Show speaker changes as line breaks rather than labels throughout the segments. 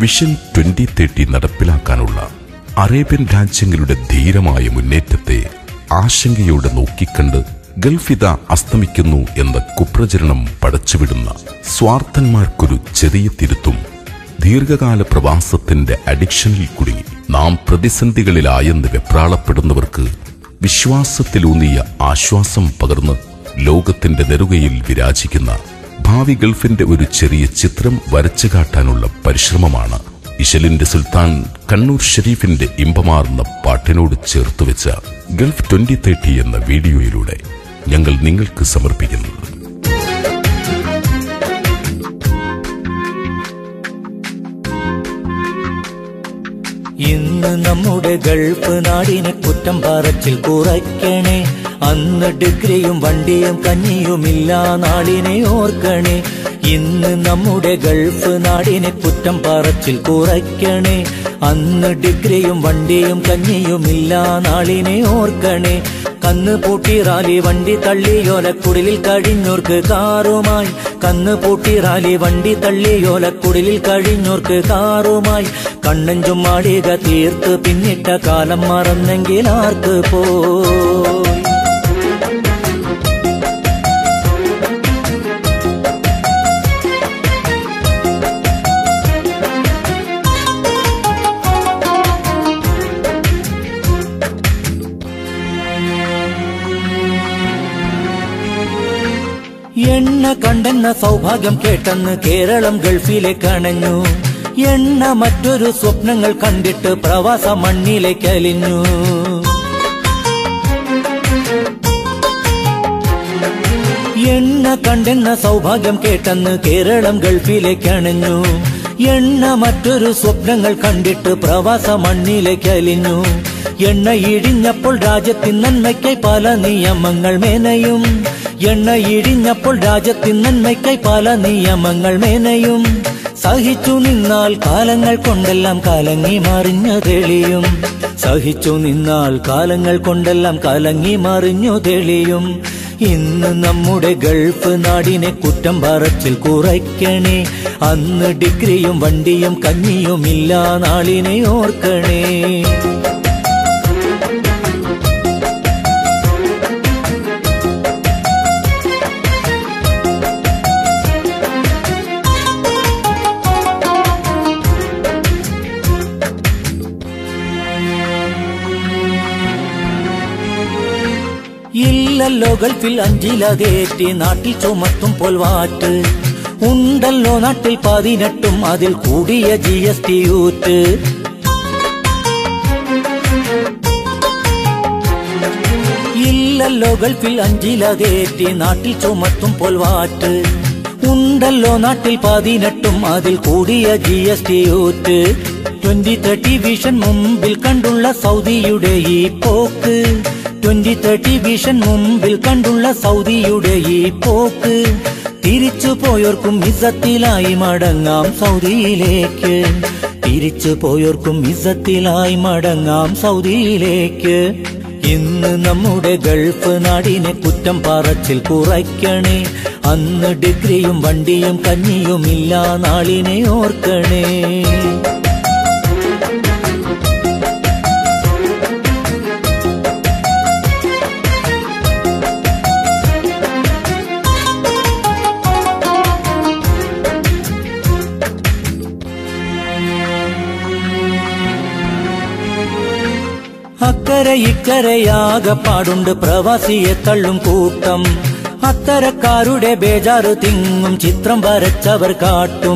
vision twenty thirty നടപ്പിലാക്കാനുള്ള Arabian രാജ്യങ്ങളുടെ ധീരമായ മുന്നേറ്റത്തെ ആശങ്കയോടെ നോക്കിക്കണ്ട് ഗൾഫിത അസ്തമിക്കുന്നു എന്ന കുപ്രചരണം പടച്ചുവിടുന്ന സ്വാർത്ഥന്മാർക്കൊരു ചെറിയ തിരുത്തും ദീർഘകാല പ്രവാസത്തിന്റെ അഡിക്ഷനിൽ കുടുങ്ങി നാം പ്രതിസന്ധികളിലായെന്ന് വെപ്രാളപ്പെടുന്നവർക്ക് വിശ്വാസത്തിലൂന്നിയ ആശ്വാസം പകർന്ന് ലോകത്തിന്റെ നെറുകയിൽ വിരാജിക്കുന്ന ഭാവി ഗൾഫിന്റെ ഒരു ചെറിയ ചിത്രം വരച്ചു കാട്ടാനുള്ള പരിശ്രമമാണ് ഇശലിന്റെ സുൽത്താൻ കണ്ണൂർ ഷരീഫിന്റെ ഇമ്പമാർന്ന പാട്ടിനോട് ചേർത്തുവെച്ച ഗൾഫ് ട്വന്റി തേർട്ടി എന്ന വീഡിയോയിലൂടെ ഞങ്ങൾ നിങ്ങൾക്ക് സമർപ്പിക്കുന്നത്
ഇന്ന് നമ്മുടെ ഗൾഫ് നാടിനെ കുറ്റം പറച്ചിൽ കുറയ്ക്കണേ അന്ന് ഡിഗ്രിയും വണ്ടിയും കഞ്ഞിയുമില്ല നാടിനെ ഓർക്കണേ ഇന്ന് നമ്മുടെ ഗൾഫ് നാടിനെ കുറ്റം പറച്ചിൽ കുറയ്ക്കണേ അന്ന് ഡിഗ്രിയും വണ്ടിയും കഞ്ഞിയുമില്ല നാളിനെ ഓർക്കണേ കന്ന് പൂട്ടി റാലി വണ്ടി തള്ളിയോലക്കുടലിൽ കഴിഞ്ഞോർക്ക് കാറുമായി കന്ന് പൂട്ടി റാലി വണ്ടി തള്ളിയോലക്കുടലിൽ കഴിഞ്ഞോർക്ക് കാറുമായി കണ്ണഞ്ചും മാടിക തീർത്ത് പിന്നിട്ട കാലം മറന്നെങ്കിൽ ആർക്ക് പോയി എണ്ണ കണ്ടെന്ന സൗഭാഗ്യം കേട്ടെന്ന് കേരളം ഗൾഫിലേക്ക് അണഞ്ഞു എണ്ണ മറ്റൊരു സ്വപ്നങ്ങൾ കണ്ടിട്ട് പ്രവാസ മണ്ണിലേക്ക് അലിഞ്ഞു എണ്ണ കണ്ടെന്ന സൗഭാഗ്യം കേട്ടെന്ന് കേരളം ഗൾഫിലേക്ക് അണഞ്ഞു എണ്ണ മറ്റൊരു സ്വപ്നങ്ങൾ കണ്ടിട്ട് പ്രവാസ മണ്ണിലേക്ക് അലിഞ്ഞു എണ്ണ ഇടിഞ്ഞപ്പോൾ രാജ്യത്തിൻ നന്മയ്ക്കായി പല നിയമങ്ങൾ മേനയും എണ്ണ ഇടിഞ്ഞപ്പോൾ രാജ്യത്തിൻ നന്മയ്ക്കായി പല നിയമങ്ങൾ മേനയും സഹിച്ചു നിന്നാൽ കാലങ്ങൾ കൊണ്ടെല്ലാം കലങ്ങി മറിഞ്ഞു തെളിയും സഹിച്ചു നിന്നാൽ കാലങ്ങൾ കൊണ്ടെല്ലാം കലങ്ങി മറിഞ്ഞു തെളിയും ഇന്ന് നമ്മുടെ ഗൾഫ് നാടിനെ കുറ്റം പറച്ചിൽ കുറയ്ക്കണേ അന്ന് ഡിഗ്രിയും വണ്ടിയും കഞ്ഞിയുമില്ല നാളിനെ ഓർക്കണേ ഇല്ലല്ലോ ഗൾഫിൽ അഞ്ചിലതേറ്റി നാട്ടിൽ ചുമത്തും പോൽവാറ്റ് ഉണ്ടല്ലോ നാട്ടിൽ പതിനെട്ടും അതിൽ കൂടിയ ജി എസ് ടി യൂറ്റ് ഇല്ലല്ലോ ഗൾഫിൽ അഞ്ചിലതേറ്റി നാട്ടിൽ ചുമത്തും പോൽവാറ്റ് ഉണ്ടല്ലോ നാട്ടിൽ പതിനെട്ടും അതിൽ കൂടിയ ജി എസ് ടി യൂറ്റ് ട്വന്റി തേർട്ടി വിഷൻ മുമ്പിൽ കണ്ടുള്ള സൗദിയുടെ ഈ പോക്ക് ട്വന്റി തേർട്ടി വിഷൻ മുമ്പിൽ കണ്ടുള്ള സൗദിയുടെ ഈ പോക്ക് തിരിച്ചു പോയോർക്കും ഇസത്തിലായി മടങ്ങാം സൗദിയിലേക്ക് തിരിച്ചു പോയോർക്കും ഇസത്തിലായി മടങ്ങാം സൗദിയിലേക്ക് ഇന്ന് നമ്മുടെ ഗൾഫ് നാടിനെ കുറ്റം പറച്ചിൽ കുറയ്ക്കണേ അന്ന് ഡിഗ്രിയും വണ്ടിയും കഞ്ഞിയുമില്ല നാളിനെ ഓർക്കണേ അക്കരെ ഇക്കരയാകപ്പാടുണ്ട് പ്രവാസിയെ തള്ളും കൂട്ടം അത്തരക്കാരുടെ ബേജാറ് തിങ്ങും ചിത്രം വരച്ചവർ കാട്ടും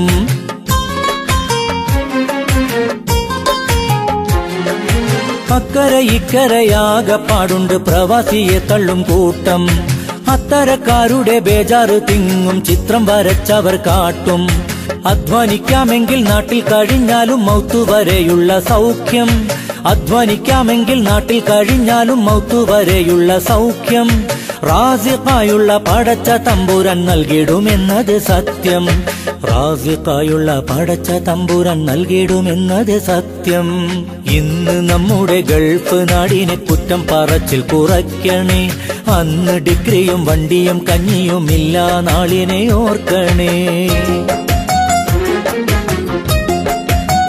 അക്കരെ ഇക്കരയാകപ്പാടുണ്ട് പ്രവാസിയെ തള്ളും കൂട്ടം അത്തരക്കാരുടെ ബേജാറ് തിങ്ങും ചിത്രം വരച്ചവർ കാട്ടും അധ്വാനിക്കാമെങ്കിൽ നാട്ടിൽ കഴിഞ്ഞാലും മൗത്തു വരെയുള്ള സൗഖ്യം അധ്വാനിക്കാമെങ്കിൽ നാട്ടിൽ കഴിഞ്ഞാലും മൗത്തു വരെയുള്ള സൗഖ്യം റാസിഖായുള്ള പടച്ച തമ്പുരാൻ നൽകിടുമെന്നത് സത്യം റാസിഖായുള്ള പടച്ച തമ്പുരാൻ നൽകിടുമെന്നത് സത്യം ഇന്ന് നമ്മുടെ ഗൾഫ് നാടിനെ കുറ്റം പറച്ചിൽ കുറയ്ക്കണേ അന്ന് ഡിഗ്രിയും വണ്ടിയും കഞ്ഞിയുമില്ല നാളിനെ ഓർക്കണേ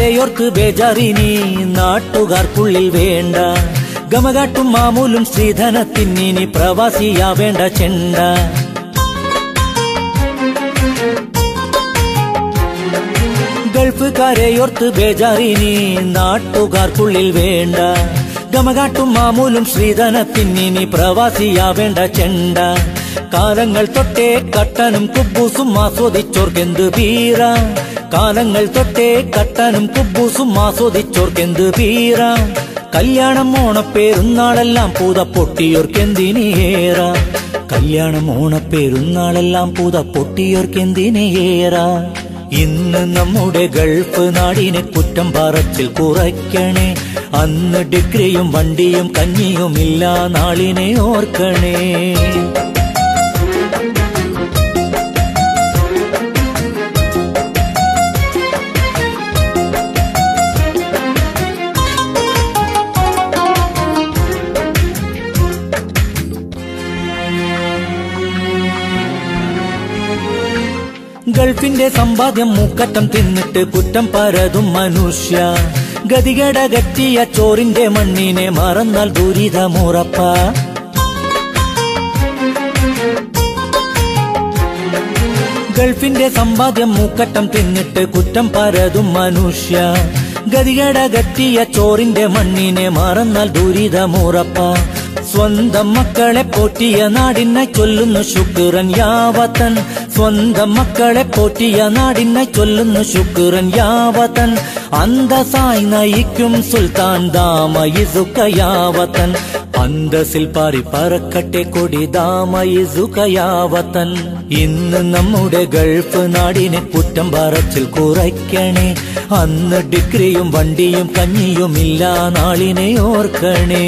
കരയോർത്ത് ബേജാറിനി നാട്ടുകാർക്കുള്ളിൽ വേണ്ട ഗമകാട്ടും മാമൂലും ശ്രീധനത്തിനി പ്രവാസിയാവേണ്ട ചെണ്ട ഗൾഫ് കരയോർത്ത് ബേജാറിനി നാട്ടുകാർക്കുള്ളിൽ വേണ്ട ഗമകാട്ടും മാമൂലും ശ്രീധനത്തിനി പ്രവാസിയാവേണ്ട ചെണ്ട കാലങ്ങൾ തൊട്ടേ കട്ടനും കുബൂസും ആസ്വദിച്ചോർക്കെന്ത് പീറ കാലങ്ങൾ തൊട്ടേ കട്ടനും കുബൂസും ആസ്വദിച്ചോർക്കെന്ത് പീറ കല്യാണം ഓണപ്പേരുന്നാളെല്ലാം പൂത പൊട്ടിയോർക്കെന്തിനേറ കല്യാണം ഓണപ്പേരുന്നാളെല്ലാം പൂത പൊട്ടിയോർക്കെന്തിനേറ ഇന്ന് നമ്മുടെ ഗൾഫ് നാടിനെ കുറ്റം പറച്ചിൽ കുറയ്ക്കണേ അന്ന് ഡിഗ്രിയും വണ്ടിയും കഞ്ഞിയും ഇല്ല നാളിനെ ഓർക്കണേ ഗൾഫിന്റെ സമ്പാദ്യം മൂക്കറ്റം തിന്നിട്ട് കുറ്റം പരതും മനുഷ്യ ഗതികടകറ്റിയ ചോറിന്റെ മണ്ണിനെ മറന്നാൽ ദുരിതമുറപ്പ ഗൾഫിന്റെ സമ്പാദ്യം മൂക്കറ്റം തിന്നിട്ട് കുറ്റം പരതും മനുഷ്യ ഗതികടകറ്റിയ ചോറിന്റെ മണ്ണിനെ മറന്നാൽ ദുരിതമുറപ്പ സ്വന്തം മക്കളെ പോറ്റിയ നാടിനെ ചൊല്ലുന്നു ശുക്രൻ യാവത്തൻ സ്വന്തം മക്കളെ പോറ്റിയ നാടിനെ ചൊല്ലുന്നു ശുക്രൻ യാവത്തൻ അന്തസായി നയിക്കും സുൽത്താൻ ദാമയിസുക്കയാവത്തൻ അന്തസിൽ പാറി പറക്കട്ടെ കൊടി ദാമയിസുക്കയാവത്തൻ ഇന്ന് നമ്മുടെ ഗൾഫ് നാടിനെ കുറ്റം പറച്ചിൽ കുറയ്ക്കണേ അന്ന് ഡിഗ്രിയും വണ്ടിയും കഞ്ഞിയും ഇല്ല നാളിനെ ഓർക്കണേ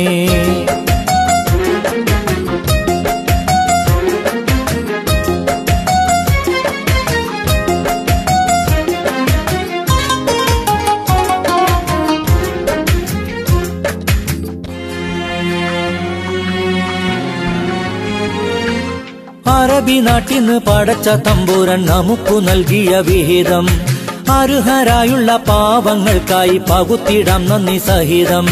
അറബി നാട്ടിന്ന് പടച്ച തമ്പുരൻ നമുക്കു നൽകിയ വിഹിതം അർഹരായുള്ള പാവങ്ങൾക്കായി പകുത്തിടാം നന്ദി സഹിതം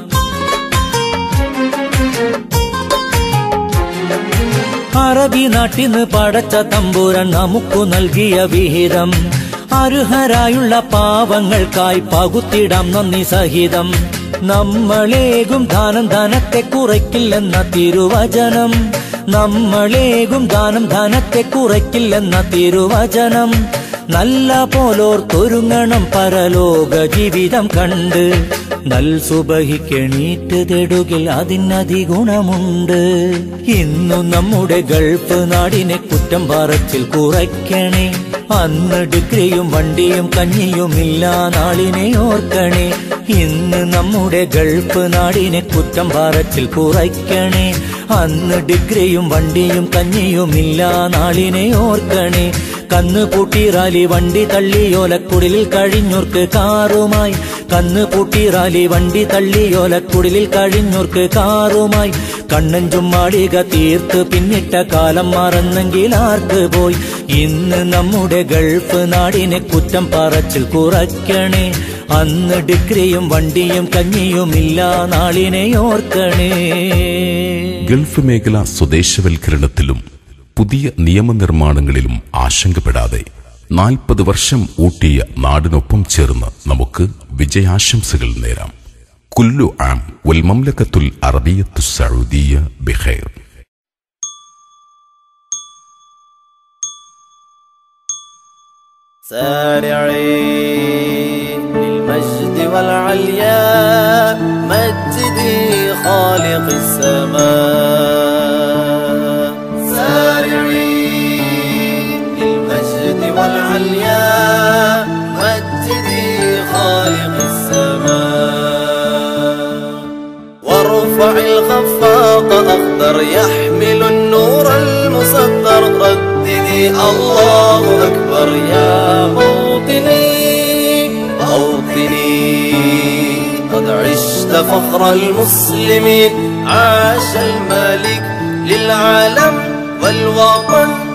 അറബി നാട്ടിന്ന് പടച്ച തമ്പുരൻ നമുക്കു നൽകിയ വിഹിതം അർഹരായുള്ള പാവങ്ങൾക്കായി പകുത്തിടാം നന്ദി സഹിതം നമ്മളേകും ദാനം ധനത്തെ കുറയ്ക്കില്ലെന്ന തിരുവചനം നമ്മളേകും ദാനം ധനത്തെ കുറയ്ക്കില്ലെന്ന തിരുവചനം നല്ല പോലോർത്തൊരുങ്ങണം പരലോക ജീവിതം കണ്ട് നൽ സുബഹിക്കെണീറ്റ് തെടുകിൽ അതിനധി ഗുണമുണ്ട് ഇന്നു നമ്മുടെ ഗൾഫ് നാടിനെ കുറ്റം പറച്ചിൽ കുറയ്ക്കണേ അന്ന് ഡിഗ്രിയും വണ്ടിയും കഞ്ഞിയും ഇല്ല നാളിനെ ഓർക്കണേ ഇന്ന് നമ്മുടെ ഗൾഫ് നാടിനെ കുറ്റം പറച്ചിൽ കുറയ്ക്കണേ അന്ന് ഡിഗ്രിയും വണ്ടിയും കഞ്ഞിയും ഇല്ല നാളിനെ ഓർക്കണേ കന്ന് പൂട്ടി റാലി വണ്ടി തള്ളിയോലക്കുടിലിൽ കഴിഞ്ഞോർക്ക് കാറുമായി കന്ന് പൂട്ടി റാലി വണ്ടി തള്ളിയോലക്കുടിലിൽ കഴിഞ്ഞോർക്ക് കാറുമായി കണ്ണൻ ചുമ്മാടിക തീർത്ത് പിന്നിട്ട കാലം മറന്നെങ്കിൽ ആർക്ക് പോയി ഇന്ന് നമ്മുടെ ഗൾഫ് നാടിനെ കുറ്റം പറച്ചിൽ കുറയ്ക്കണേ അന്ന് ഡിഗ്രിയും വണ്ടിയും കഞ്ഞിയും ഇല്ല നാളിനെ ഓർക്കണേ
ഗൾഫ് മേഖല സ്വദേശവൽക്കരണത്തിലും പുതിയ നിയമനിർമ്മാണങ്ങളിലും ആശങ്കപ്പെടാതെ നാൽപ്പത് വർഷം ഊട്ടിയ നാടിനൊപ്പം ചേർന്ന് നമുക്ക് വിജയാശംസകൾ നേരാം കുല്ലു ആം വൽ മംലക്കത്തുൽ അറബിയത്തു സൗദിയ ബിഖൈർ
سارعي للمجد والعليا مجدي خالق السماء سارعي للمجد والعليا مجدي خالق السماء وارفع الخفاق أخضر يحمل النور المصدر رددي الله أكبر يا موطني موطني قد عشت فخر المسلمين عاش الملك للعالم والوطن